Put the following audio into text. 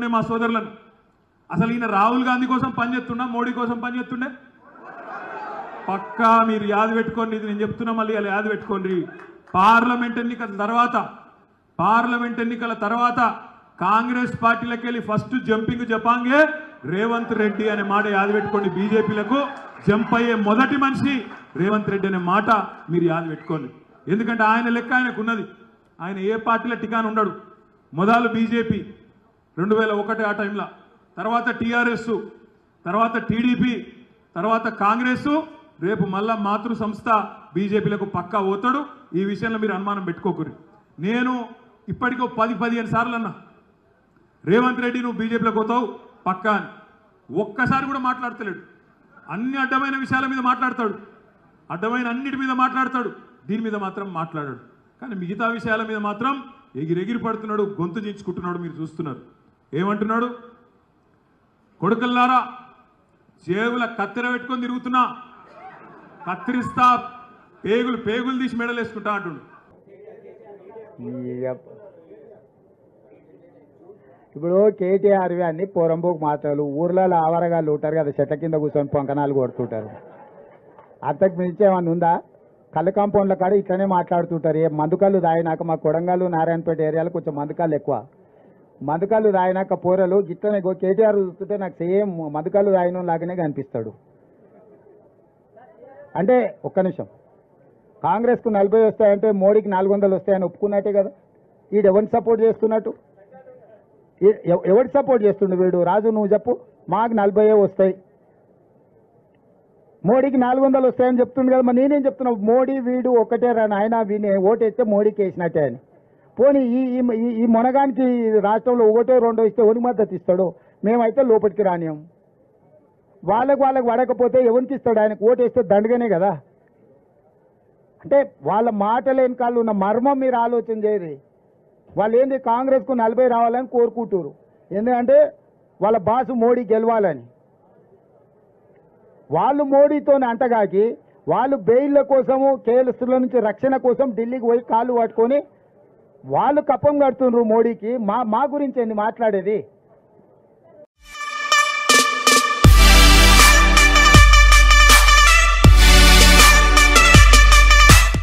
అడుగుతుండే మా సోదరులను అసలు ఈయన రాహుల్ గాంధీ కోసం పనిచేస్తుండా మోడీ కోసం పనిచేస్తుండే పక్కా మీరు యాద పెట్టుకోండి ఇది నేను చెప్తున్నా మళ్ళీ అలా యాద పెట్టుకోండి పార్లమెంట్ ఎన్నికల తర్వాత పార్లమెంట్ ఎన్నికల తర్వాత కాంగ్రెస్ పార్టీలకు వెళ్ళి ఫస్ట్ జంపింగ్ జపాంగే రేవంత్ రెడ్డి అనే మాట యాద పెట్టుకోండి బీజేపీలకు జంప్ అయ్యే మొదటి మనిషి రేవంత్ రెడ్డి అనే మాట మీరు యాద పెట్టుకోండి ఎందుకంటే ఆయన లెక్క ఆయనకు ఉన్నది ఆయన ఏ పార్టీలో టికాన్ ఉండడు మొదలు బీజేపీ రెండు వేల ఒకటి ఆ టైంలో తర్వాత టీఆర్ఎస్ తర్వాత టీడీపీ తర్వాత కాంగ్రెస్ రేపు మళ్ళా మాతృ సంస్థ బీజేపీలకు పక్కా పోతాడు ఈ విషయంలో మీరు అనుమానం పెట్టుకోకూరి నేను ఇప్పటికో పది పదిహేను సార్లు అన్నా రేవంత్ రెడ్డి నువ్వు బీజేపీలోకి పోతావు పక్కా అని ఒక్కసారి కూడా మాట్లాడతలేడు అన్ని అడ్డమైన విషయాల మీద మాట్లాడతాడు అడ్డమైన అన్నిటి మీద మాట్లాడతాడు దీని మీద మాత్రం మాట్లాడాడు కానీ మిగతా విషయాల మీద మాత్రం ఎగిరెగిరి పడుతున్నాడు గొంతు చించుకుంటున్నాడు మీరు చూస్తున్నారు ఏమంటున్నాడు కొడుకల్లారా జేబుల కత్తెర పెట్టుకొని తిరుగుతున్నా కత్తిరిస్తా పేగులు పేగులు తీసి మెడలు వేసుకుంటా అంటుండు ఇక ఇప్పుడు కేటీఆర్వి అన్ని పోరంబోకు మాటలు ఊర్లలో ఆవరగాళ్ళు ఉంటారు కదా చెట్ల కింద కూర్చొని పొంకనాలు కొడుతుంటారు అంతకు మించి ఏమన్నా ఉందా కళ్ళు కాంపౌండ్ల కాడ ఇట్లనే మాట్లాడుతుంటారు ఏ మందుకళ్ళు తాగినాక మా కొడంగల్ నారాయణపేట ఏరియాలో కొంచెం మందుకాళ్ళు ఎక్కువ మందుకళ్ళు తాగినాక పోరలు ఇట్లనే ఇగో కేటీఆర్ చూస్తుంటే నాకు సేమ్ మందుకళ్ళు తాగిన లాగానే కనిపిస్తాడు అంటే ఒక్క నిమిషం కాంగ్రెస్కు నలభై వస్తాయంటే మోడీకి నాలుగు వందలు వస్తాయని ఒప్పుకున్నట్టే కదా వీడు ఎవరిని సపోర్ట్ చేస్తున్నట్టు ఈ- ఎవ- ఎవరికి సపోర్ట్ చేస్తుండు వీడు రాజు నువ్వు చెప్పు మాకు నలభై వస్తాయి మోడీకి నాలుగు వందలు వస్తాయని చెప్తుండు కదా మరి నేనేం చెప్తున్నా మోడీ వీడు ఒకటే రా నాయన వీని ఓటేస్తే మోడీకి వేసినట్టే అని పోనీ ఈ ఈ- ఈ ఈ మొనగానికి రాష్ట్రంలో ఒకటో రెండో ఇస్తే ఎవరికి మద్దతు ఇస్తాడు మేమైతే లోపలికి రానియం వాళ్ళకు వాళ్ళకు పడకపోతే ఎవరికి ఇస్తాడు ఆయనకు ఓటేస్తే దండగానే కదా అంటే వాళ్ళ మాటల వెనకాల ఉన్న మర్మం మీరు ఆలోచన చేయరు వాళ్ళు ఏంది కాంగ్రెస్కు నలభై రావాలని కోరుకుంటారు ఎందుకంటే వాళ్ళ బాసు మోడీ గెలవాలని వాళ్ళు మోడీతో అంటగాకి వాళ్ళు బెయిల్ల కోసము కేసుల నుంచి రక్షణ కోసం ఢిల్లీకి పోయి కాళ్ళు పట్టుకొని వాళ్ళు కప్పం కడుతుండ్రు మోడీకి మా మా గురించి ఏంది మాట్లాడేది